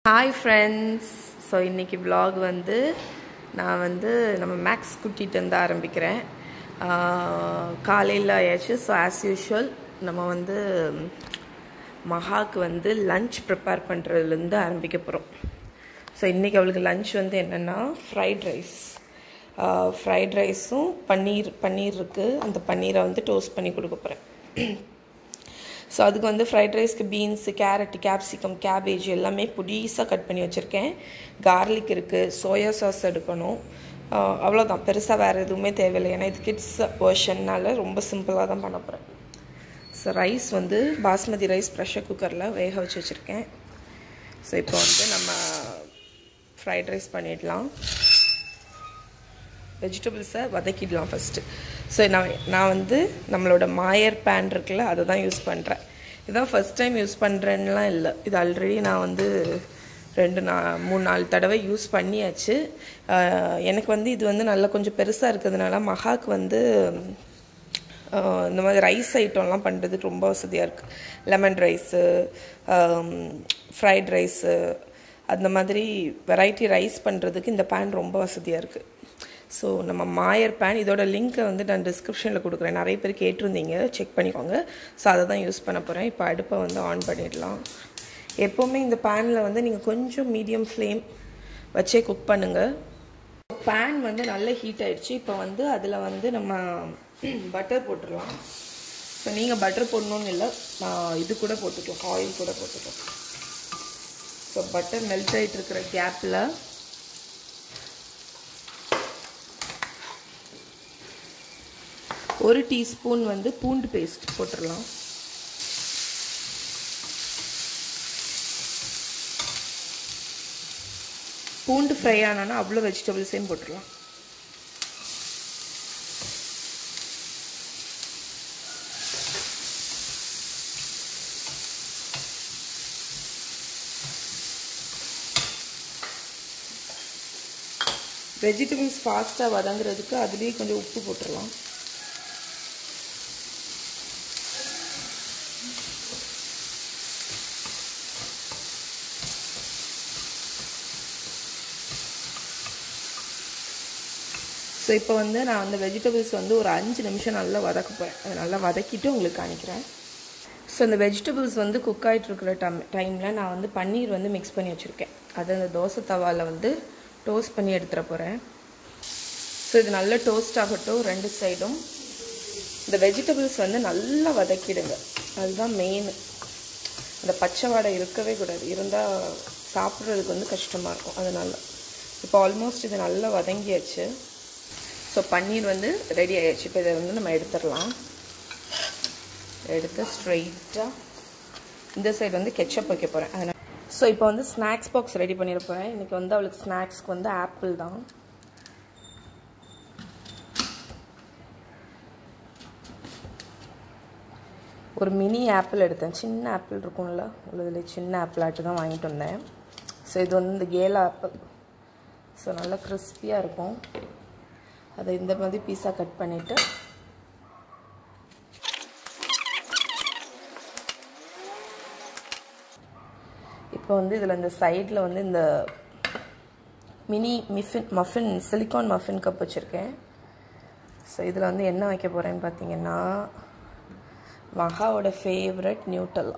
Hi friends so இன்றைக்கி vlog வந்து நான் வந்து நம்ம மேக்ஸ் குட்டிகிட்டு வந்து ஆரம்பிக்கிறேன் காலையில் ஆயாச்சு ஸோ ஆஸ் யூஷுவல் நம்ம வந்து மகாக்கு வந்து லஞ்ச் ப்ரிப்பேர் பண்ணுறதுலேருந்து ஆரம்பிக்க போகிறோம் ஸோ இன்றைக்கி அவளுக்கு லஞ்ச் வந்து என்னென்னா ஃப்ரைட் ரைஸ் ஃப்ரைட் ரைஸும் பன்னீர் பன்னீர் இருக்குது அந்த பன்னீரை வந்து டோஸ்ட் பண்ணி கொடுக்க போகிறேன் ஸோ அதுக்கு வந்து ஃப்ரைட் ரைஸ்க்கு பீன்ஸு கேரட் கேப்சிகம் கேபேஜ் எல்லாமே புடிசாக கட் பண்ணி வச்சுருக்கேன் கார்லிக் இருக்குது சோயா சாஸ் எடுக்கணும் ஆஹ் அவ்வளோதான் பெருசாக வேறு எதுவுமே தேவையில்லை ஏன்னா இது கிட்ஸ் வேர்ஷன்னால ரொம்ப சிம்பிளாக தான் பண்ண போகிறேன் ஸோ ரைஸ் வந்து பாஸ்மதி ரைஸ் ப்ரெஷர் குக்கரில் வேக வச்சு வச்சுருக்கேன் ஸோ இப்போ வந்து நம்ம ஃப்ரைட் ரைஸ் பண்ணிடலாம் வெஜிடபிள்ஸை வதக்கிடலாம் ஃபஸ்ட்டு ஸோ நான் நான் வந்து நம்மளோட மாயர் பேன் இருக்குல்ல அதை தான் யூஸ் பண்ணுறேன் இதான் ஃபஸ்ட் டைம் யூஸ் பண்ணுறேன்னுலாம் இல்லை இது ஆல்ரெடி நான் வந்து ரெண்டு நா மூணு நாலு தடவை யூஸ் பண்ணியாச்சு ஆஹ் எனக்கு வந்து இது வந்து நல்லா கொஞ்சம் பெருசாக இருக்கிறதுனால மகாக்கு வந்து ஆஹ் இந்த மாதிரி ரைஸ் ஐட்டம்லாம் பண்ணுறதுக்கு ரொம்ப வசதியாக இருக்குது லெமன் ரைஸு ஃப்ரைட் ரைஸு அந்த மாதிரி வெரைட்டி ரைஸ் பண்ணுறதுக்கு இந்த பேன் ரொம்ப வசதியாக இருக்குது ஸோ நம்ம மாயர் பேன் இதோட லிங்க்கை வந்து நான் டிஸ்கிரிப்ஷனில் கொடுக்குறேன் நிறைய பேர் கேட்டிருந்தீங்க செக் பண்ணிக்கோங்க ஸோ அதை தான் யூஸ் பண்ண போகிறேன் இப்போ அடுப்பை வந்து ஆன் பண்ணிடலாம் எப்போவுமே இந்த பேனில் வந்து நீங்கள் கொஞ்சம் மீடியம் ஃப்ளேம் வச்சே குக் பண்ணுங்கள் பேன் வந்து நல்ல ஹீட் ஆயிடுச்சு இப்போ வந்து அதில் வந்து நம்ம பட்டர் போட்டுடலாம் ஸோ நீங்கள் பட்டர் போடணும்னு இல்லை நான் இது கூட போட்டுக்கலாம் ஆயில் கூட போட்டுக்கலாம் ஸோ பட்டர் மெல்ட் ஆகிட்டு இருக்கிற கேப்பில் ஒரு டீஸ்பூன் வந்து பூண்டு பேஸ்ட் போட்டுடலாம் பூண்டு ஃப்ரை ஆனோன்னா அவ்வளோ வெஜிடபிள்ஸையும் போட்டுடலாம் வெஜிடபிள்ஸ் ஃபாஸ்ட்டாக வதங்குறதுக்கு அதுலேயே கொஞ்சம் உப்பு போட்டுடலாம் ஸோ இப்போ வந்து நான் அந்த வெஜிடபிள்ஸ் வந்து ஒரு அஞ்சு நிமிஷம் நல்லா வதக்க போகிறேன் அதை நல்லா வதக்கிட்டு உங்களுக்கு காணிக்கிறேன் ஸோ இந்த வெஜிடபிள்ஸ் வந்து குக் ஆகிட்டு இருக்கிற டைம் டைமில் நான் வந்து பன்னீர் வந்து மிக்ஸ் பண்ணி வச்சுருக்கேன் அதை அந்த தோசை தவாவில் வந்து டோஸ்ட் பண்ணி எடுத்துகிற போகிறேன் ஸோ இது நல்லா டோஸ்ட் ஆகட்டும் ரெண்டு சைடும் இந்த வெஜிடபிள்ஸ் வந்து நல்லா வதக்கிடுங்க அதுதான் மெயின் அந்த பச்சை வாடை இருக்கவே கூடாது இருந்தால் சாப்பிட்றதுக்கு வந்து கஷ்டமாக இருக்கும் அதனால் இப்போ ஆல்மோஸ்ட் இது நல்லா வதங்கியாச்சு ஸோ பன்னீர் வந்து ரெடி ஆயிடுச்சு இப்போ இதை வந்து நம்ம எடுத்துடலாம் எடுத்து ஸ்ட்ரைட்டாக இந்த சைடு வந்து கெச்சப் வைக்க போகிறேன் அதனால் ஸோ இப்போ வந்து ஸ்நாக்ஸ் பாக்ஸ் ரெடி பண்ணிட போகிறேன் இன்றைக்கி வந்து அவளுக்கு ஸ்நாக்ஸ்க்கு வந்து ஆப்பிள் தான் ஒரு மினி ஆப்பிள் எடுத்தேன் சின்ன ஆப்பிள் இருக்கும்ல உள்ளதில் சின்ன ஆப்பிள் ஆட்டு தான் வாங்கிட்டு வந்தேன் ஸோ இது வந்து இந்த கேலா ஆப்பிள் ஸோ நல்லா கிறிஸ்பியாக இருக்கும் அதை இந்த மாதிரி பீஸாக கட் பண்ணிவிட்டு இப்போ வந்து இதில் இந்த சைடில் வந்து இந்த mini muffin muffin silicone muffin cup வச்சுருக்கேன் ஸோ இதில் வந்து என்ன வைக்க போகிறேன்னு பார்த்தீங்கன்னா மகாவோட ஃபேவரட் நியூட்டல்லா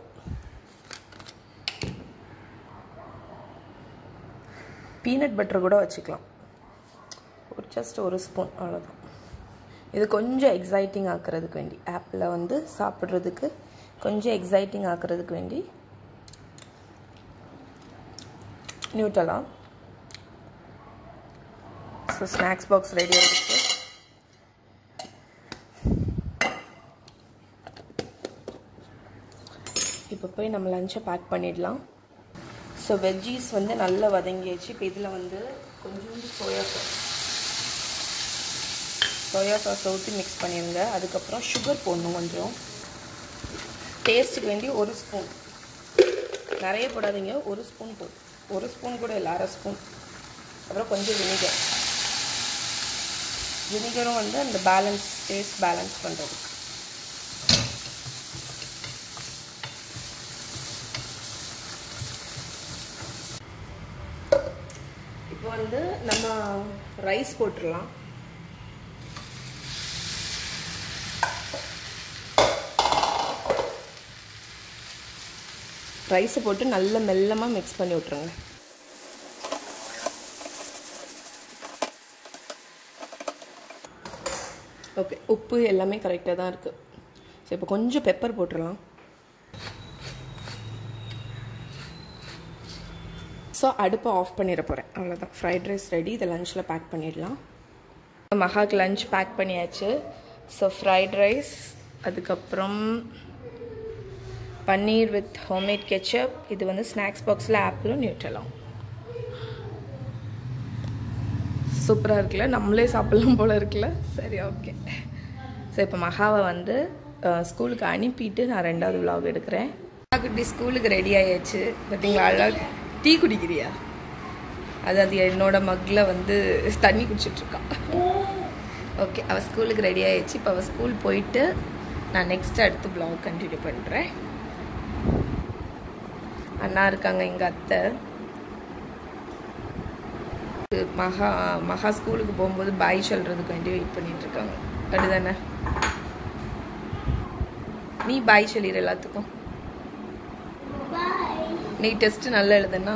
பீனட் பட்டர் கூட வச்சுக்கலாம் ஒரு ஜஸ்ட் ஒரு ஸ்பூன் அவ்வளோதான் இது கொஞ்சம் எக்ஸைட்டிங் ஆக்கிறதுக்கு வேண்டி ஆப்பிளை வந்து சாப்பிட்றதுக்கு கொஞ்சம் எக்ஸைட்டிங் ஆக்கிறதுக்கு வேண்டி Nutella so snacks box ready ஆகிடுச்சு இப்போ போய் நம்ம லஞ்சை பேக் பண்ணிடலாம் ஸோ வெஜ்ஜீஸ் வந்து நல்லா வதங்கியாச்சு இப்போ இதில் வந்து கொஞ்சோண்டு சோயா சாஸ் சோயா சாஸ் ஊற்றி மிக்ஸ் பண்ணிடுங்க அதுக்கப்புறம் சுகர் போடணும் கொஞ்சம் டேஸ்ட்டுக்கு வேண்டி ஒரு ஸ்பூன் நிறைய போடாதீங்க ஒரு ஸ்பூன் போதும் ஒரு ஸ்பூன் கூட இல்லை அரை ஸ்பூன் அப்புறம் கொஞ்சம் வினிகர் வினிகரும் வந்து அந்த பேலன்ஸ் டேஸ்ட் பேலன்ஸ் பண்ணுறதுக்கு வந்து நம்ம ரைஸ் போட்டுடலாம் ரைஸை போட்டு நல்ல மெல்லமாக மிக்ஸ் பண்ணி விட்ருங்க ஓகே உப்பு எல்லாமே கரெக்டாக தான் இருக்குது ஸோ இப்போ கொஞ்சம் பெப்பர் போட்டுடலாம் ஸோ அடுப்பை ஆஃப் பண்ணிட போகிறேன் அவ்வளோதான் ஃப்ரைட் ரைஸ் ரெடி இதை லஞ்சில் பேக் பண்ணிடலாம் மகாக்கு லஞ்ச் பேக் பண்ணியாச்சு ஸோ ஃப்ரைட் ரைஸ் அதுக்கப்புறம் பன்னீர் வித் ஹோம்மேட் கெச்சப் இது வந்து ஸ்நாக்ஸ் பாக்ஸில் ஆப்பிளும் நியூட்டலாம் சூப்பராக இருக்குல்ல நம்மளே சாப்பிட்லாம் போல இருக்குல்ல சரி ஓகே ஸோ இப்போ மகாவை வந்து ஸ்கூலுக்கு அனுப்பிட்டு நான் ரெண்டாவது விலாக் எடுக்கிறேன் குட்டி ஸ்கூலுக்கு ரெடி ஆயாச்சு பார்த்தீங்களா அழகாக டீ குடிக்கிறியா அது அது என்னோட மக்கில் வந்து தண்ணி குடிச்சிட்ருக்கா ஓகே அவள் ஸ்கூலுக்கு ரெடி ஆயிடுச்சு இப்போ அவள் ஸ்கூல் போயிட்டு நான் நெக்ஸ்ட் அடுத்து பிளாக் கண்டினியூ பண்ணுறேன் அண்ணா இருக்காங்க எங்கள் அத்தை மகா மகா ஸ்கூலுக்கு போகும்போது பாய் சொல்கிறதுக்கு வேண்டி வெயிட் பண்ணிட்டு இருக்காங்க அப்படிதானே நீ பாய் சொல்லிடு எல்லாத்துக்கும் நீ டெஸ்ட் நல்லா எழுதுனா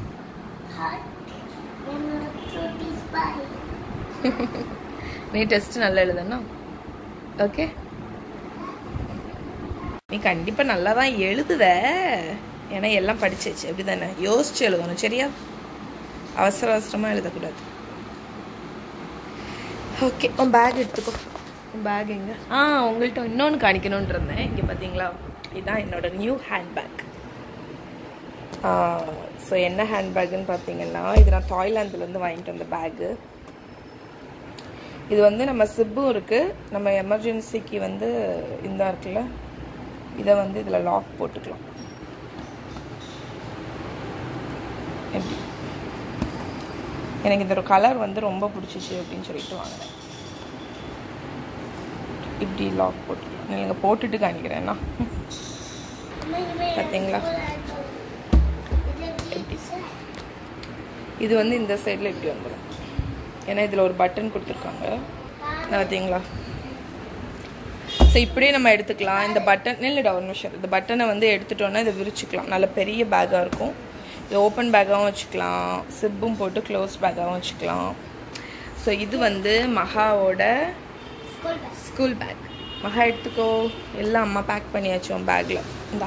நீ டெஸ்ட் நல்லா எழுதுனா ஓகே நீ கண்டிப்பாக நல்லா தான் எழுதுவ ஏன்னா எல்லாம் படிச்சிச்சு அப்படி தானே யோசிச்சு எழுதணும் சரியா அவசர அவசரமாக எழுதக்கூடாது ஓகே உன் பேக் எடுத்துக்கோ உன் பேக் எங்கே ஆ உங்கள்கிட்ட இன்னொன்று காணிக்கணும்னு இருந்தேன் இங்கே பார்த்தீங்களா இதுதான் என்னோட நியூ ஹேண்ட்பேக் ஸோ என்ன ஹேண்ட்பேக்குன்னு பார்த்தீங்கன்னா இது நான் தாய்லாந்துலேருந்து வாங்கிட்டு வந்த பேக்கு இது வந்து நம்ம சிப்பும் இருக்குது நம்ம எமர்ஜென்சிக்கு வந்து இந்த இருக்குல்ல இதை வந்து இதில் லாக் போட்டுக்கலாம் எப்படி எனக்கு இந்த ஒரு கலர் வந்து ரொம்ப பிடிச்சிச்சு அப்படின்னு சொல்லிட்டு வாங்கினேன் இப்படி லாக் போட்டுக்கலாம் நீங்கள் போட்டுட்டு காணிக்கிறேன்னா பார்த்தீங்களா எப்படி இது வந்து இந்த சைடில் இப்படி வந்துடும் ஏன்னா இதில் ஒரு பட்டன் கொடுத்துருக்காங்க பார்த்தீங்களா ஸோ இப்படியே நம்ம எடுத்துக்கலாம் இந்த பட்டன் இல்லைடா ஒரு நிமிஷம் இந்த பட்டனை வந்து எடுத்துட்டோன்னா இதை விரிச்சுக்கலாம் நல்ல பெரிய பேக்காக இருக்கும் இது ஓப்பன் பேக்காகவும் வச்சுக்கலாம் சிப்பும் போட்டு க்ளோஸ் பேக்காகவும் வச்சுக்கலாம் ஸோ இது வந்து மகாவோட ஸ்கூல் பேக் மகா எடுத்துக்கோ எல்லாம் அம்மா பேக் பண்ணியாச்சு உன் பேக்கில் இந்தா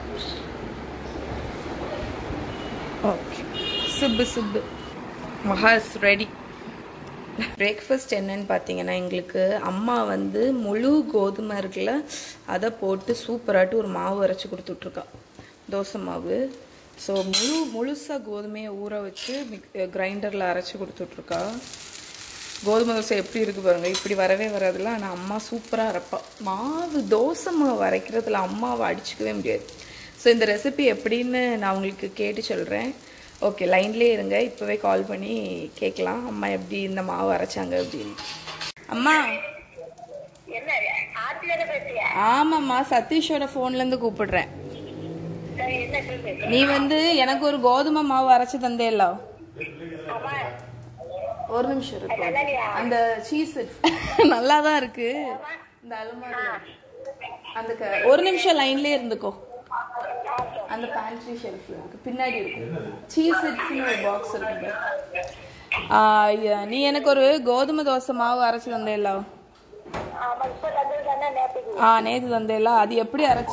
ஓகே சிப்பு சிப்பு மகா இஸ் ரெடி பிரேக்ஃபாஸ்ட் என்னன்னு பார்த்தீங்கன்னா எங்களுக்கு அம்மா வந்து முழு கோதுமை இருக்குல்ல அதை போட்டு சூப்பராட்டு ஒரு மாவு அரைச்சி கொடுத்துட்ருக்கா தோசை மாவு ஸோ முழு முழுசாக கோதுமையை ஊற வச்சு மிக் கிரைண்டரில் அரைச்சி கொடுத்துட்ருக்கா கோதுமை தோசை எப்படி இருக்குது பாருங்கள் இப்படி வரவே வராதுல ஆனால் அம்மா சூப்பராக அரைப்பா மாவு தோசை மாவு அரைக்கிறதுல அம்மாவை அடிச்சுக்கவே முடியாது ஸோ இந்த ரெசிபி எப்படின்னு நான் உங்களுக்கு கேட்டு சொல்கிறேன் ஓகே லைன்லேயே இருங்க இப்போவே கால் பண்ணி கேட்கலாம் அம்மா எப்படி இந்த மாவு அரைச்சாங்க அப்படின்னு அம்மா என்ன ஆத்தியோட பேசுறியா ஆமாம்மா சதீஷோட ஃபோன்லேருந்து கூப்பிடுறேன் சரி என்ன சொல்லு நீ வந்து எனக்கு ஒரு கோதுமை மாவு அரைச்சி தந்தேல்ல ஆமா ஒரு நிமிஷம் இருக்கு நல்லாலியா அந்த சீஸ் நல்லா தான் இருக்கு இந்த அலுமாரி அந்த க- ஒரு நிமிஷம் லைன்லயே இருந்துக்கோ அந்த பேண்ட்ரி ஷெல்ஃப்ல இருக்கு பின்னாடி இருக்கும் சீஸ் இட்ஸ்னு ஒரு பாக்ஸ் இருக்கு ஆ, ஐயா, நீ எனக்கு ஒரு கோதுமை தோசை மாவு அரைச்சு தந்தேல்ல ஆமா இப்ப தந்தது தானே நேற்றுக்கு ஆ நேத்து தந்தேல்ல அது எப்படி அரைச்ச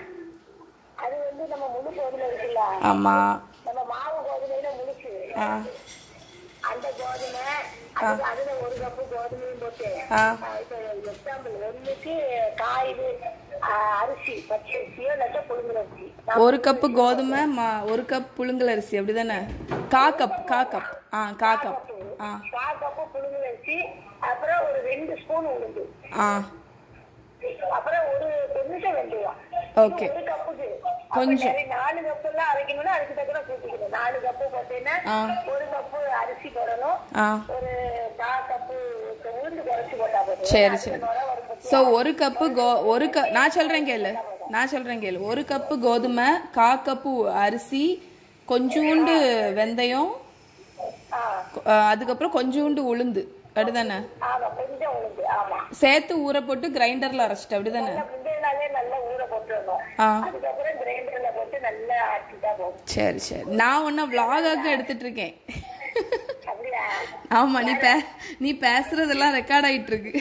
அது வந்து நம்ம முழு கோதுமை இருக்குல்ல ஆமா நம்ம மாவு கோதுமையில முழுசு ஆ அந்த கோதுமை அதுக்கு அதுல ஒரு கப்பு கோதுமையும் போட்டு ஆ ஆ, இப்ப எக்ஸாம்பிள் ஒண்ணுக்கு காய் இது ஆ, அரிசி பச்சை அரிசியோ இல்லாட்டா புழுங்கல் அரிசி ஒரு கப்பு கோதுமை மா- ஒரு கப் புழுங்கல் அரிசி அப்படிதானே கா கப் கா கப் ஆ கா கப் ஆ கால் கப்பு புழுங்கல் அரிசி அப்புறம் ஒரு ரெண்டு ஸ்பூன் உளுந்து ஆ அப்புறம் ஒரு கொஞ்சம் வெந்தயம் ஓகே ஒரு கப்புக்கு கொஞ்சம். அப்ப நிறைய நாலு கப்பு எல்லாம் அரைக்கணும்னா அதுக்கு தக்கன கூட்டிக்கணும் நாலு கப்பு பார்த்தீங்கன்னா ஆ. ஒரு கப்பு அரிசி போடணும் ஆ ஒரு கால் கப்பு உளுந்து குறைச்சி போட்டா போதும் சரி சரி ஸோ ஒரு கப்பு கோ ஒரு க நான் சொல்கிறேன் கேளு நான் சொல்கிறேன் கேளு ஒரு கப்பு கோதுமை கா கப்பு அரிசி கொஞ்சூண்டு வெந்தயம் ஆ அஹ் அதுக்கப்புறம் கொஞ்சோண்டு உளுந்து அப்படிதானே ஆமா கொஞ்சம் உளுந்து ஆமா சேர்த்து ஊற போட்டு கிரைண்டர்ல அரைச்சிட்டு அப்படிதானே முந்தைய நாளே நல்லா ஊற போட்டுருணும் ஆ அதுக்கப்புறம் கிரைண்டர்ல போட்டு நல்லா ஆட்டிட்டா போகும் சரி சரி நான் ஒன்றும் vlog-ஆக்க எடுத்துட்டு இருக்கேன் அப்படியா ஆமா நீ பே நீ பேசுறதெல்லாம் ரெக்கார்ட் ஆயிட்டு இருக்கு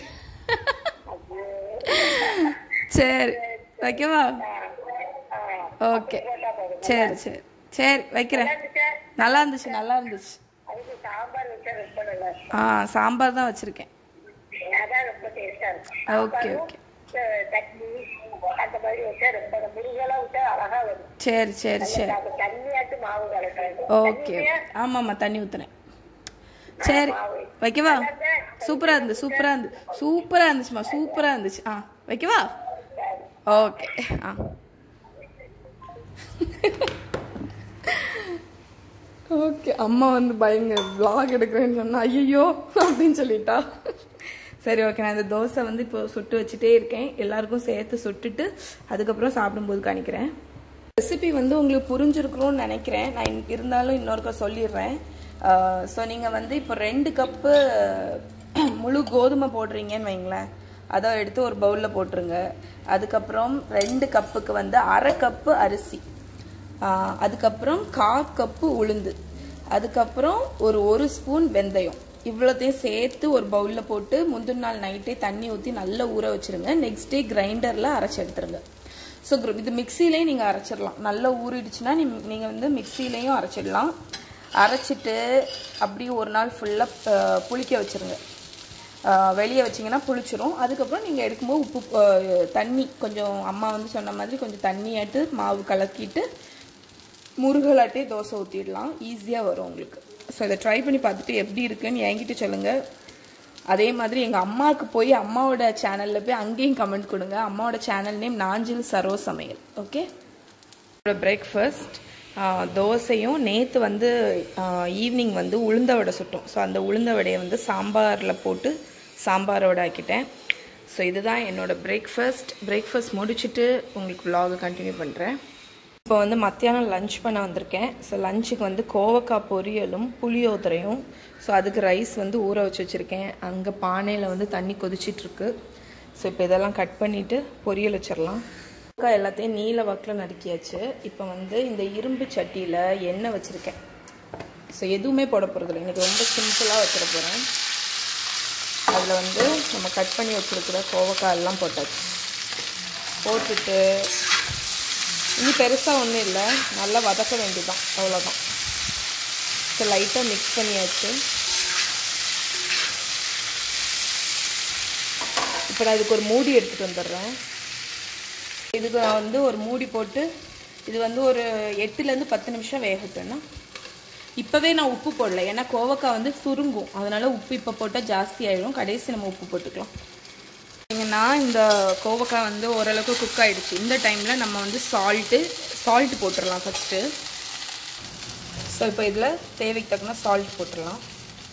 சரி வைக்கவா ஓகே சரி சரி சரி வைக்கிறேன் நல்லா இருந்துச்சு நல்லா இருந்துச்சு அதுக்கு சாம்பார் வச்சா ரொம்ப நல்லா இருக்கும். ஆ சாம்பார் தான் வச்சிருக்கேன் அதான் ரொம்ப டேஸ்டா இருக்கும் ஓகே ஓகே அஹ் சட்னி அந்த மாதிரி வச்சா ரொம்ப முருகெல்லாம் விட்டா அழகா வரும் சரி சரி சரி அது தண்ணியாட்டு மாவு கலக்காது ஓகே ஆமாம்மா தண்ணி ஊத்துனேன் சரி வைக்கவா சூப்பரா இருந்து சூப்பரா இருந்து சூப்பரா இருந்துச்சுமா சூப்பரா இருந்துச்சு ஆ வைக்கவா ஓகே ஆ ஓகே அம்மா வந்து பயங்க vlog எடுக்கிறேன்னு சொன்னா ஐயோ அப்படின்னு சொல்லிட்டா சரி ஓகே நான் இந்த தோசை வந்து இப்போ சுட்டு வச்சுட்டே இருக்கேன் எல்லாருக்கும் சேர்த்து சுட்டுட்டு அதுக்கப்புறம் சாப்பிடும்போது காணிக்கிறேன் ரெசிபி வந்து உங்களுக்கு புரிஞ்சிருக்கணும்னு நினைக்கிறேன் நான் இன்- இருந்தாலும் இன்னொருக்கா சொல்லிடுறேன் ஸோ நீங்கள் வந்து இப்போ ரெண்டு கப்பு முழு கோதுமை போடுறீங்கன்னு வைங்களேன் அதை எடுத்து ஒரு பவுலில் போட்டுருங்க அதுக்கப்புறம் ரெண்டு கப்புக்கு வந்து அரை கப்பு அரிசி ஆஹ் அதுக்கப்புறம் கா கப்பு உளுந்து அதுக்கப்புறம் ஒரு ஒரு ஸ்பூன் வெந்தயம் இவ்வளோத்தையும் சேர்த்து ஒரு பவுலில் போட்டு முந்தின நாள் நைட்டே தண்ணி ஊற்றி நல்லா ஊற வச்சிருங்க நெக்ஸ்ட் டே கிரைண்டரில் அரைச்சி எடுத்துருங்க ஸோ இது மிக்சிலையும் நீங்கள் அரைச்சிடலாம் நல்லா ஊறிடுச்சுன்னா நீ நீங்கள் வந்து மிக்சிலையும் அரைச்சிடலாம் அரைச்சிட்டு அப்படியே ஒரு நாள் ஃபுல்லாக புளிக்க வச்சிருங்க வெளியே வச்சிங்கன்னா புளிச்சிரும் அதுக்கப்புறம் நீங்கள் எடுக்கும்போது உப்பு அஹ், தண்ணி கொஞ்சம் அம்மா வந்து சொன்ன மாதிரி கொஞ்சம் தண்ணியாட்டு மாவு கலக்கிட்டு முருகலாட்டே தோசை ஊற்றிடலாம் ஈஸியாக வரும் உங்களுக்கு ஸோ இதை ட்ரை பண்ணி பார்த்துட்டு எப்படி இருக்குன்னு என்கிட்ட சொல்லுங்கள் அதே மாதிரி எங்கள் அம்மாவுக்கு போய் அம்மாவோட சேனலில் போய் அங்கேயும் கமெண்ட் கொடுங்க அம்மாவோட சேனல் நேம் நாஞ்சில் சரோ சமையல் ஓகே பிரேக்ஃபாஸ்ட் தோசையும் நேற்று வந்து ஈவினிங் வந்து உளுந்த வடை சுட்டோம் ஸோ அந்த உளுந்த வடையை வந்து சாம்பாரில் போட்டு சாம்பார் வடை ஆக்கிட்டேன் ஸோ இதுதான் என்னோட பிரேக்ஃபாஸ்ட் பிரேக்ஃபாஸ்ட் முடிச்சுட்டு உங்களுக்கு vlog கண்டினியூ பண்ணுறேன் இப்போ வந்து மத்தியானம் லஞ்ச் பண்ண வந்திருக்கேன் ஸோ லஞ்சுக்கு வந்து கோவக்காய் பொரியலும் புளியோதரையும் ஸோ அதுக்கு ரைஸ் வந்து ஊற வச்சு வச்சுருக்கேன் அங்கே பானையில் வந்து தண்ணி கொதிச்சிட்ருக்கு ஸோ இப்போ இதெல்லாம் கட் பண்ணிவிட்டு பொரியல் வச்சிடலாம் கோவக்காய் எல்லாத்தையும் நீல வாக்கில் நறுக்கியாச்சு இப்போ வந்து இந்த இரும்பு சட்டியில் எண்ணெய் வச்சுருக்கேன் ஸோ எதுவுமே போட போகிறதில்ல இன்றைக்கி ரொம்ப சிம்பிளாக வச்சிட போகிறேன் அதில் வந்து நம்ம கட் பண்ணி வச்சுருக்கிற கோவக்காய் எல்லாம் போட்டாச்சு போட்டுட்டு இனி பெருசாக ஒன்றும் இல்லை நல்லா வதக்க வேண்டியதுதான் அவ்வளோதான் ஸோ லைட்டாக மிக்ஸ் பண்ணியாச்சு இப்போ நான் இதுக்கு ஒரு மூடி எடுத்துகிட்டு வந்துடுறேன் இதுக்கு நான் வந்து ஒரு மூடி போட்டு இது வந்து ஒரு எட்டுலேருந்து பத்து நிமிஷம் வேகட்டும்னா இப்போவே நான் உப்பு போடல ஏன்னா கோவக்காய் வந்து சுருங்கும் அதனால உப்பு இப்போ போட்டால் ஜாஸ்தி ஆயிடும் கடைசி நம்ம உப்பு போட்டுக்கலாம் பார்த்தீங்கன்னா இந்த கோவக்காய் வந்து ஓரளவுக்கு குக் ஆயிடுச்சு இந்த டைமில் நம்ம வந்து சால்ட்டு சால்ட் போட்டுடலாம் ஃபஸ்ட்டு ஸோ இப்போ இதில் தேவைக்கு தக்கன சால்ட் போட்டுடலாம்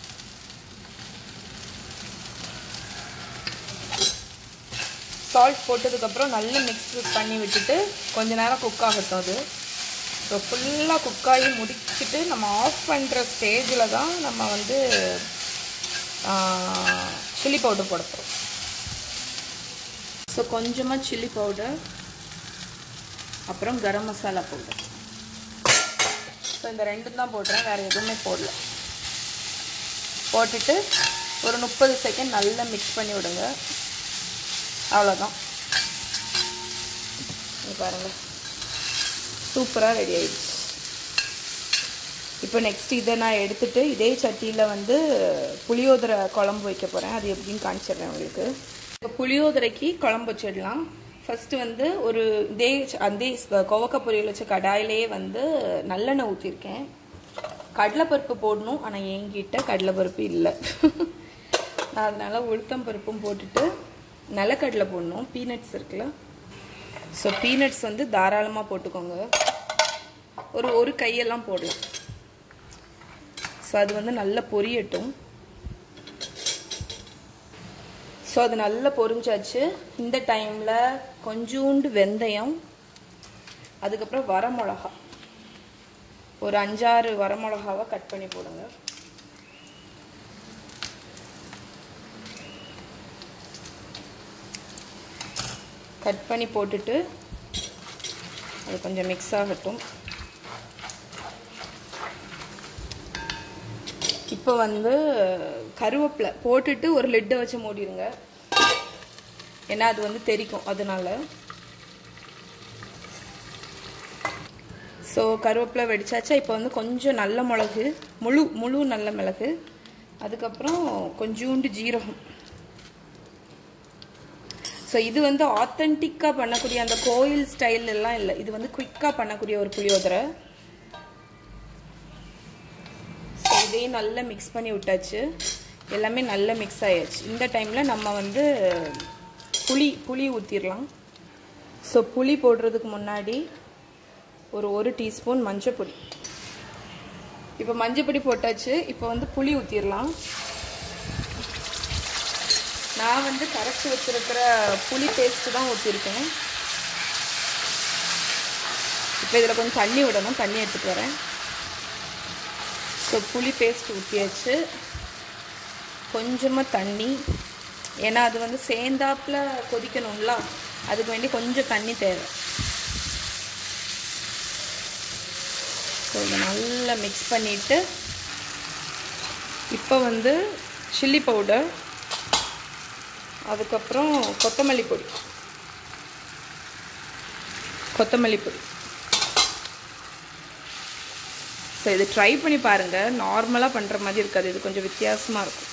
சால்ட் போட்டதுக்கப்புறம் நல்லா மிக்ஸ் பண்ணி விட்டுட்டு கொஞ்ச நேரம் குக் ஆகட்டும் அது ஸோ ஃபுல்லாக குக் ஆகி முடிச்சுட்டு நம்ம ஆஃப் பண்ணுற ஸ்டேஜில் தான் நம்ம வந்து சில்லி பவுடர் போட போகிறோம் ஸோ கொஞ்சமாக சில்லி பவுடர் அப்புறம் கரம் மசாலா பவுடர் ஸோ இந்த ரெண்டும் தான் போடுறேன் வேறு எதுவுமே போடல போட்டுட்டு ஒரு முப்பது செகண்ட் நல்லா மிக்ஸ் பண்ணி விடுங்க அவ்வளோதான் இங்க பாருங்க சூப்பராக ரெடி ஆயிடுச்சு இப்போ நெக்ஸ்ட் இதை நான் எடுத்துட்டு இதே சட்டியில் வந்து புளியோதரை குழம்பு வைக்க போகிறேன் அது எப்படின்னு காமிச்சிடுறேன் உங்களுக்கு இப்போ புளியோதரைக்கு குழம்பு வச்சிடலாம் ஃபஸ்ட்டு வந்து ஒரு இதே ச- அதே ஸ்- கோவக்காய் பொரியல் வச்ச கடாயிலேயே வந்து நல்லெண்ணெய் ஊற்றிருக்கேன் கடலைப்பருப்பு போடணும் ஆனால் என்கிட்ட கடலைப்பருப்பு இல்லை நான் அதனால உளுத்தம் பருப்பும் போட்டுட்டு நிலக்கடலை போடணும் பீனட்ஸ் இருக்குல்ல ஸோ பீனட்ஸ் வந்து தாராளமாக போட்டுக்கோங்க ஒரு ஒரு கையெல்லாம் போடலாம் ஸோ அது வந்து நல்லா பொரியட்டும் ஸோ அது நல்லா பொரிஞ்சாச்சு இந்த டைமில் கொஞ்சூண்டு வெந்தயம் அதுக்கப்புறம் வரமிளகா ஒரு அஞ்சாறு வரமிளகாவை கட் பண்ணி போடுங்க கட் பண்ணி போட்டுட்டு அது கொஞ்சம் மிக்ஸ் ஆகட்டும் இப்போ வந்து கருவேப்பிலை போட்டுட்டு ஒரு லெட்டை வச்சு மூடிடுங்க ஏன்னா அது வந்து தெரிக்கும் அதனால ஸோ கருவேப்பிலை வெடிச்சாச்சா இப்போ வந்து கொஞ்சம் நல்ல மிளகு முழு முழு நல்ல மிளகு அதுக்கப்புறம் கொஞ்சோண்டு ஜீரகம் ஸோ இது வந்து ஆத்தென்டிக்காக பண்ணக்கூடிய அந்த கோயில் ஸ்டைல் எல்லாம் இல்லை இது வந்து குயிக்காக பண்ணக்கூடிய ஒரு புளியோதரை ஸோ இதையும் நல்லா மிக்ஸ் பண்ணி விட்டாச்சு எல்லாமே நல்லா மிக்ஸ் ஆயாச்சு இந்த டைமில் நம்ம வந்து புளி புளி ஊற்றிடலாம் ஸோ புளி போடுறதுக்கு முன்னாடி ஒரு ஒரு டீஸ்பூன் மஞ்சப்பொடி இப்போ மஞ்சப்பொடி போட்டாச்சு இப்போ வந்து புளி ஊற்றிடலாம் நான் வந்து கரைச்சி வச்சிருக்கிற புளி பேஸ்ட்டு தான் ஊற்றிருக்கேன் இப்போ இதில் கொஞ்சம் தண்ணி விடணும் தண்ணி எடுத்துகிட்டு வரேன் ஸோ புளி பேஸ்ட் ஊற்றியாச்சு கொஞ்சமாக தண்ணி ஏன்னா அது வந்து சேர்ந்தாப்பில் கொதிக்கணும்ல அதுக்கு வேண்டி கொஞ்சம் தண்ணி தேவை ஸோ இதை நல்லா மிக்ஸ் பண்ணிவிட்டு இப்போ வந்து சில்லி பவுடர் அதுக்கப்புறம் கொத்தமல்லி பொடி கொத்தமல்லி பொடி ஸோ இது ட்ரை பண்ணி பாருங்கள் நார்மலாக பண்ணுற மாதிரி இருக்காது இது கொஞ்சம் வித்தியாசமாக இருக்கும்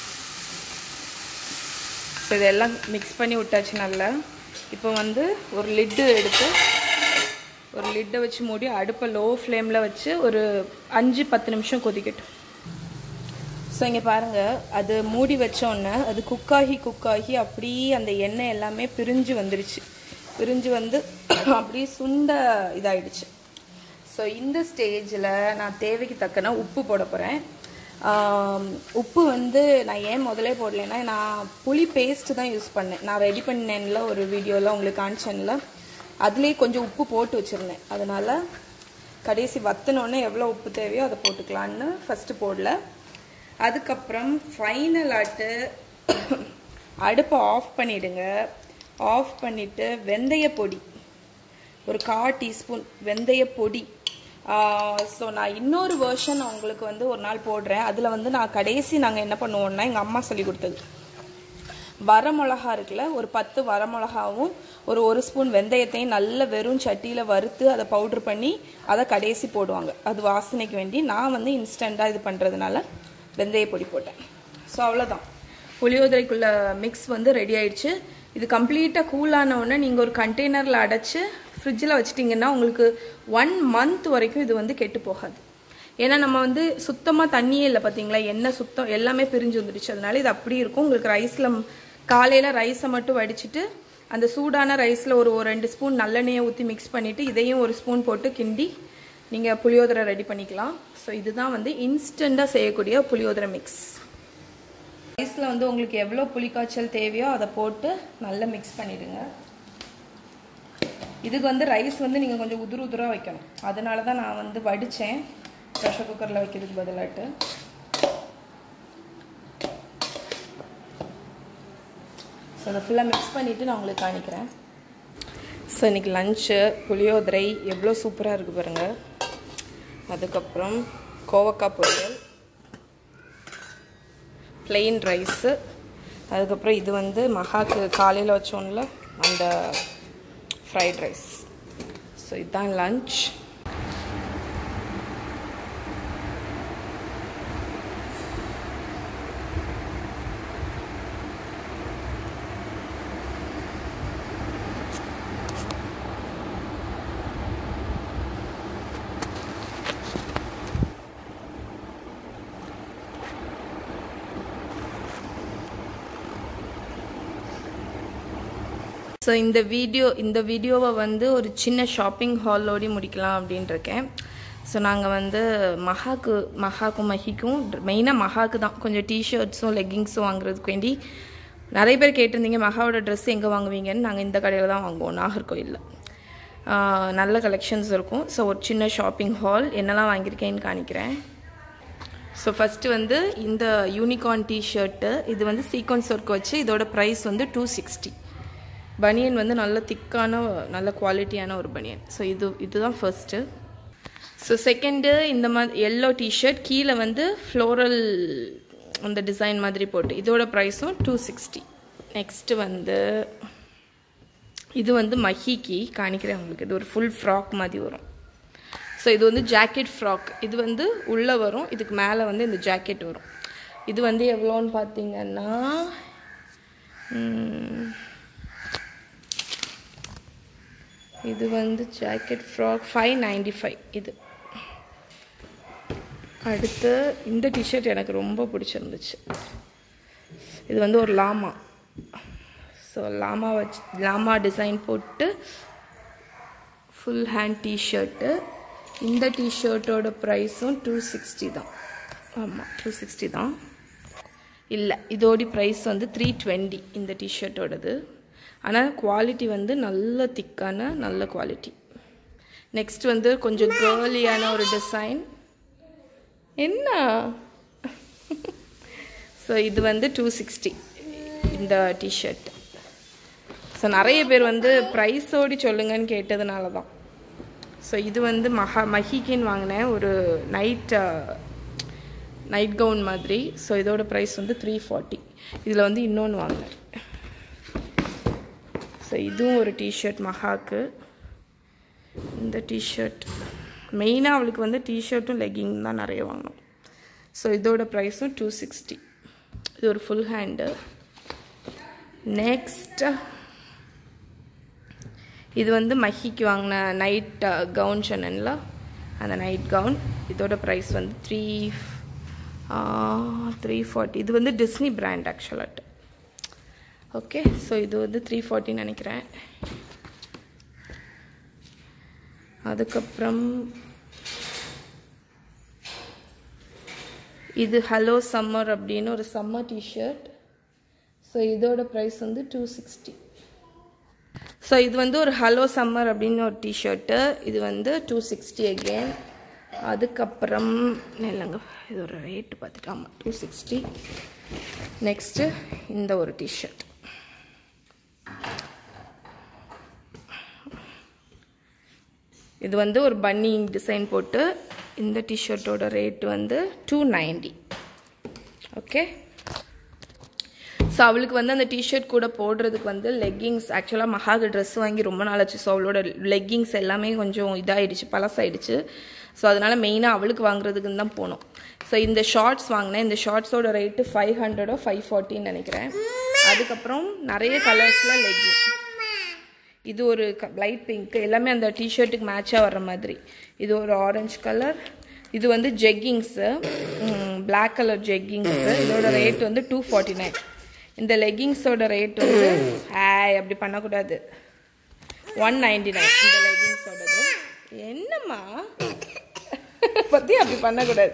ஸோ இதெல்லாம் மிக்ஸ் பண்ணி விட்டாச்சு நல்லா இப்போ வந்து ஒரு லிட்டு எடுத்து ஒரு லிட்டை வச்சு மூடி அடுப்பை லோ ஃப்ளேமில் வச்சு ஒரு அஞ்சு பத்து நிமிஷம் கொதிக்கட்டும் ஸோ இங்கே பாருங்கள் அது மூடி வச்சோன்னே அது குக்காகி குக்காகி அப்படியே அந்த எண்ணெய் எல்லாமே பிரிஞ்சு வந்துருச்சு பிரிஞ்சு வந்து அப்படியே சுண்ட இதாயிடுச்சு ஸோ இந்த ஸ்டேஜில் நான் தேவைக்கு தக்கன உப்பு போட போகிறேன் உப்பு வந்து நான் ஏன் முதலே போடலைன்னா நான் புளி பேஸ்ட்டு தான் யூஸ் பண்ணேன் நான் ரெடி பண்ணேன்ல ஒரு வீடியோவில் உங்களுக்கு காமிச்சேன்ல அதுலேயே கொஞ்சம் உப்பு போட்டு வச்சுருந்தேன் அதனால் கடைசி வத்தினோடனே எவ்வளோ உப்பு தேவையோ அதை போட்டுக்கலான்னு ஃபஸ்ட்டு போடல அதுக்கப்புறம் ஃபைனல் ஆட்டு அடுப்பை ஆஃப் பண்ணிவிடுங்க ஆஃப் பண்ணிவிட்டு வெந்தய பொடி ஒரு கா டீஸ்பூன் வெந்தய பொடி ஸோ நான் இன்னொரு வேர்ஷன் உங்களுக்கு வந்து ஒரு நாள் போடுறேன் அதில் வந்து நான் கடைசி நாங்கள் என்ன பண்ணுவோம்னா எங்கள் அம்மா சொல்லி கொடுத்தது வரமிளகா இருக்குல்ல ஒரு பத்து வரமிளகாவும் ஒரு ஒரு ஸ்பூன் வெந்தயத்தையும் நல்ல வெறும் சட்டியில் வறுத்து அதை பவுட்ரு பண்ணி அதை கடைசி போடுவாங்க அது வாசனைக்கு வேண்டி நான் வந்து இன்ஸ்டண்ட்டாக இது பண்ணுறதுனால வெந்தய பொடி போட்டேன் ஸோ அவ்வளோதான் புளியோதரைக்குள்ள மிக்ஸ் வந்து ரெடி ஆயிடுச்சு இது கம்ப்ளீட்டாக கூலான உடனே நீங்கள் ஒரு கண்டெய்னரில் அடைச்சி ஃப்ரிட்ஜில் வச்சிட்டிங்கன்னா உங்களுக்கு ஒன் மந்த் வரைக்கும் இது வந்து கெட்டு போகாது ஏன்னா நம்ம வந்து சுத்தமாக தண்ணியே இல்லை பார்த்தீங்களா எண்ணெய் சுத்தம் எல்லாமே பிரிஞ்சு வந்துடுச்சு அதனால இது அப்படி இருக்கும் உங்களுக்கு ரைஸில் காலையில் ரைஸை மட்டும் வடிச்சிட்டு அந்த சூடான ரைஸில் ஒரு ஒரு ரெண்டு ஸ்பூன் நல்லெண்ணெயை ஊற்றி மிக்ஸ் பண்ணிவிட்டு இதையும் ஒரு ஸ்பூன் போட்டு கிண்டி நீங்கள் புளியோதரை ரெடி பண்ணிக்கலாம் ஸோ இதுதான் வந்து இன்ஸ்டண்ட்டாக செய்யக்கூடிய புளியோதரை மிக்ஸ் ரைஸில் வந்து உங்களுக்கு எவ்வளோ புளிக்காய்ச்சல் தேவையோ அதை போட்டு நல்லா மிக்ஸ் பண்ணிவிடுங்க இதுக்கு வந்து ரைஸ் வந்து நீங்கள் கொஞ்சம் உதுரு உதுராக வைக்கணும் அதனால தான் நான் வந்து வடித்தேன் ப்ரெஷர் குக்கரில் வைக்கிறதுக்கு பதிலாட்டு ஸோ அதை ஃபுல்லாக மிக்ஸ் பண்ணிவிட்டு நான் உங்களுக்கு காணிக்கிறேன் ஸோ இன்றைக்கி லஞ்சு புளியோதரை எவ்வளோ சூப்பராக இருக்குது பாருங்கள் அதுக்கப்புறம் கோவக்காய் பொரியல் பிளெயின் ரைஸு அதுக்கப்புறம் இது வந்து மகாக்கு காலையில் வச்சோம்ல அந்த ஃப்ரைட் ரைஸ் ஸோ இதுதான் லஞ்ச் ஸோ இந்த வீடியோ இந்த வீடியோவை வந்து ஒரு சின்ன ஷாப்பிங் ஹாலோடி முடிக்கலாம் அப்படின்ட்டு இருக்கேன் ஸோ நாங்கள் வந்து மகாக்கு மகாக்கும் மஹிக்கும் மெயினாக மகாக்கு தான் கொஞ்சம் டிஷர்ட்ஸும் லெக்கிங்ஸும் வாங்குறதுக்கு வேண்டி நிறைய பேர் கேட்டிருந்தீங்க மகாவோட ட்ரெஸ் எங்கே வாங்குவீங்கன்னு நாங்கள் இந்த கடையில் தான் வாங்குவோம் நாகர்கோயிலில் நல்ல கலெக்ஷன்ஸ் இருக்கும் ஸோ ஒரு சின்ன ஷாப்பிங் ஹால் என்னெல்லாம் வாங்கியிருக்கேன்னு காணிக்கிறேன் ஸோ ஃபஸ்ட்டு வந்து இந்த யூனிகார்ன் டிஷர்ட்டு இது வந்து சீக்வன்ஸ் ஒர்க் வச்சு இதோட ப்ரைஸ் வந்து டூ சிக்ஸ்டி பனியன் வந்து நல்ல திக்கான நல்ல குவாலிட்டியான ஒரு பனியன் ஸோ இது இதுதான் ஃபர்ஸ்ட்டு ஸோ செகண்டு இந்த மாதிரி எல்லோ டிஷர்ட் கீழே வந்து ஃப்ளோரல் அந்த டிசைன் மாதிரி போட்டு இதோட ப்ரைஸும் டூ சிக்ஸ்டி நெக்ஸ்ட்டு வந்து இது வந்து மஹிக்கு காணிக்கிறேன் உங்களுக்கு இது ஒரு ஃபுல் ஃப்ராக் மாதிரி வரும் ஸோ இது வந்து ஜாக்கெட் ஃப்ராக் இது வந்து உள்ளே வரும் இதுக்கு மேலே வந்து இந்த ஜாக்கெட் வரும் இது வந்து எவ்வளோன்னு பார்த்தீங்கன்னா ம், இது வந்து jacket frock five ninety five இது அடுத்து இந்த டிஷர்ட் எனக்கு ரொம்ப பிடிச்சிருந்துச்சு இது வந்து ஒரு லாமா ஸோ லாமா வச்சு லாமா டிசைன் போட்டு ஃபுல் ஹேண்ட் டிஷர்ட்டு இந்த டிஷர்ட்டோட ப்ரைஸும் டூ சிக்ஸ்டி தான் ஆமாம் டூ சிக்ஸ்டி தான் இல்லை இதோட ப்ரைஸ் வந்து த்ரீ டுவெண்ட்டி இந்த டிஷர்ட்டோடது ஆனால் குவாலிட்டி வந்து நல்ல திக்கான நல்ல குவாலிட்டி நெக்ஸ்ட் வந்து கொஞ்சம் கேர்லியான ஒரு டிசைன் என்ன ஸோ இது வந்து டூ சிக்ஸ்டி இந்த டிஷர்ட் ஸோ நிறைய பேர் வந்து ப்ரைஸோடி சொல்லுங்கன்னு கேட்டதுனால தான் ஸோ இது வந்து மஹா மஹிக்கின்னு வாங்கினேன் ஒரு நைட் நைட் கவுன் மாதிரி ஸோ இதோட ப்ரைஸ் வந்து த்ரீ ஃபார்ட்டி இதில் வந்து இன்னொன்று வாங்கினேன் ஸோ இதுவும் ஒரு டிஷர்ட் மஹாக்கு இந்த டிஷர்ட் மெயினாக அவளுக்கு வந்து டிஷர்ட்டும் லெக்கிங் தான் நிறைய வாங்கணும் ஸோ இதோட ப்ரைஸும் டூ சிக்ஸ்டி இது ஒரு ஃபுல் ஹேண்டு நெக்ஸ்ட் இது வந்து மஹிக்கு வாங்கின நைட் கவுன் சொன்னேன்ல அந்த நைட் கவுன் இதோட ப்ரைஸ் வந்து த்ரீ த்ரீ ஃபார்ட்டி இது வந்து டிஸ்னி பிராண்ட் ஆக்சுவலாட்டு ஓகே ஸோ இது வந்து த்ரீ ஃபார்ட்டின்னு நினைக்கிறேன் அதுக்கப்புறம் இது ஹலோ சம்மர் அப்படின்னு ஒரு சம்மர் டிஷர்ட் ஸோ இதோட ப்ரைஸ் வந்து டூ சிக்ஸ்டி ஸோ இது வந்து ஒரு ஹலோ சம்மர் அப்படின்னு ஒரு டிஷர்ட்டு இது வந்து டூ சிக்ஸ்டி அகெயின் அதுக்கப்புறம் இல்லைங்க இது ஒரு ரேட்டு பார்த்துட்டு ஆமாம் டூ சிக்ஸ்டி நெக்ஸ்ட்டு இந்த ஒரு டிஷர்ட் இது வந்து ஒரு பன்னி டிசைன் போட்டு இந்த டிஷர்ட்டோட ரேட் வந்து டூ நைன்டி ஓகே ஸோ அவளுக்கு வந்து அந்த டிஷர்ட் கூட போடுறதுக்கு வந்து லெக்கிங்ஸ் ஆக்சுவலாக மகாக ட்ரெஸ் வாங்கி ரொம்ப நாள் ஆச்சு ஸோ அவளோட லெக்கிங்ஸ் எல்லாமே கொஞ்சம் இதாகிடுச்சு பழசாயிடுச்சு ஸோ அதனால் மெயினாக அவளுக்கு வாங்குறதுக்குன்னு தான் போனோம் ஸோ இந்த ஷார்ட்ஸ் வாங்கினேன் இந்த ஷார்ட்ஸோட ரேட்டு ஃபைவ் ஹண்ட்ரடோ ஃபைவ் ஃபார்ட்டின்னு நினைக்கிறேன் அதுக்கப்புறம் நிறைய கலர்ஸில் லெக்கிங் இது ஒரு லைட் பிங்க் எல்லாமே அந்த டிஷர்ட்டுக்கு மேட்சாக வர்ற மாதிரி இது ஒரு ஆரஞ்சு கலர் இது வந்து ஜெக்கிங்ஸு பிளாக் கலர் ஜெக்கிங்ஸு இதோட ரேட் வந்து டூ ஃபார்ட்டி நைன் இந்த லெக்கிங்ஸோட ரேட் வந்து ஆய் அப்படி பண்ணக்கூடாது ஒன் நைன்டி நைன் இந்த லெக்கிங்ஸோடது என்னம்மா பற்றி அப்படி பண்ணக்கூடாது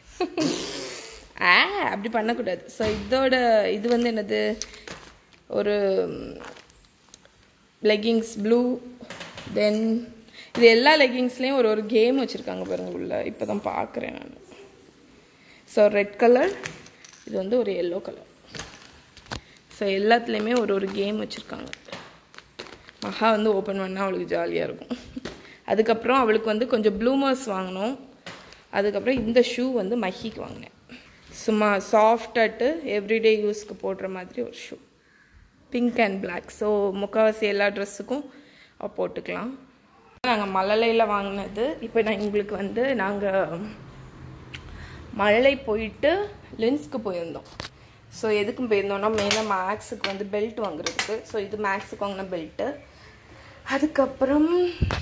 ஆ அப்படி பண்ணக்கூடாது ஸோ இதோட இது வந்து என்னது ஒரு லெகிங்ஸ் ப்ளூ தென் இது எல்லா லெகிங்ஸ்லேயும் ஒரு ஒரு கேம் வச்சுருக்காங்க பாருங்க உள்ள இப்போ தான் பார்க்குறேன் நான் ஸோ ரெட் கலர் இது வந்து ஒரு எல்லோ கலர் ஸோ எல்லாத்துலேயுமே ஒரு ஒரு கேம் வச்சுருக்காங்க மகா வந்து ஓப்பன் பண்ணால் அவளுக்கு ஜாலியாக இருக்கும் அதுக்கப்புறம் அவளுக்கு வந்து கொஞ்சம் ப்ளூமர்ஸ் வாங்கினோம் அதுக்கப்புறம் இந்த ஷூ வந்து மஹிக்கு வாங்கினேன் சும்மா சாஃப்டாட்டு எவ்ரிடே யூஸ்க்கு போடுற மாதிரி ஒரு shoe pink and black so முக்கால்வாசி எல்லா ட்ரெஸ்ஸுக்கும் போட்டுக்கலாம் நாங்கள் மழலையில் வாங்கினது இப்போ நான் உங்களுக்கு வந்து நாங்கள் மழலை போயிட்டு லென்ஸ்க்கு போயிருந்தோம் ஸோ எதுக்கும் போயிருந்தோம்னா மெயினாக மேக்ஸுக்கு வந்து பெல்ட் வாங்குறதுக்கு ஸோ இது மேக்ஸுக்கு வாங்கின பெல்ட்டு அதுக்கப்புறம்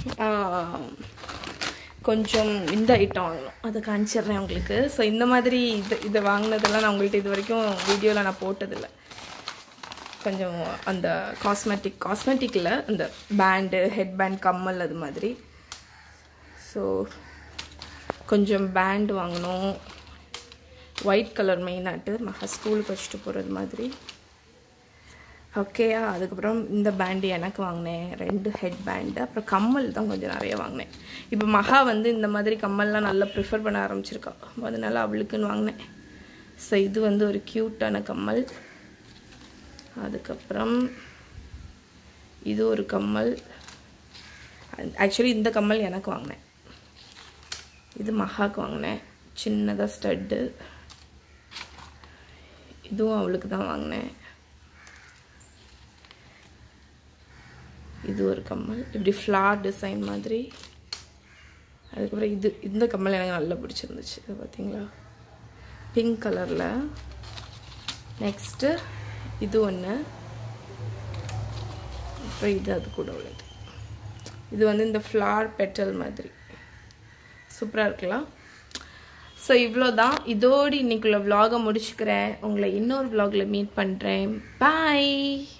கொஞ்சம் இந்த ஐட்டம் வாங்கணும் அதை காமிச்சிடுறேன் உங்களுக்கு ஸோ இந்த மாதிரி இது இதை வாங்கினதெல்லாம் நான் உங்கள்கிட்ட இது வரைக்கும் வீடியோவில் நான் போட்டதில்லை கொஞ்சம் அந்த காஸ்மெட்டிக் காஸ்மெட்டிக்கில் அந்த பேண்டு ஹெட் பேண்ட் கம்மல் அது மாதிரி ஸோ கொஞ்சம் பேண்ட் வாங்கணும் ஒயிட் கலர் மெயினாட்டு மகா ஸ்கூலுக்கு வச்சுட்டு போகிறது மாதிரி ஓகேயா அதுக்கப்புறம் இந்த பேண்டு எனக்கு வாங்கினேன் ரெண்டு ஹெட் பேண்டு அப்புறம் கம்மல் தான் கொஞ்சம் நிறைய வாங்கினேன் இப்போ மகா வந்து இந்த மாதிரி கம்மல்லாம் நல்லா ப்ரிஃபர் பண்ண ஆரம்பிச்சிருக்கா அதனால அவளுக்குன்னு வாங்கினேன் ஸோ இது வந்து ஒரு க்யூட்டான கம்மல் அதுக்கப்புறம் இது ஒரு கம்மல் ஆக்சுவலி இந்த கம்மல் எனக்கு வாங்கினேன் இது மகாக்கு வாங்கினேன் சின்னதாக ஸ்டட்டு இதுவும் அவளுக்கு தான் வாங்கினேன் இது ஒரு கம்மல் இப்படி ஃப்ளார் டிசைன் மாதிரி அதுக்கப்புறம் இது இந்த கம்மல் எனக்கு நல்லா பிடிச்சிருந்துச்சு இது பார்த்தீங்களா பிங்க் கலரில் நெக்ஸ்ட்டு இது ஒன்று அப்புறம் இது அது கூட உள்ளது இது வந்து இந்த ஃப்ளார் பெட்டல் மாதிரி சூப்பராக இருக்கலாம் ஸோ இவ்வளோ தான் இதோடு இன்னைக்குள்ள vlog-அ முடிச்சுக்கிறேன் உங்களை இன்னொரு vlog-ல மீட் பண்ணுறேன் பாய்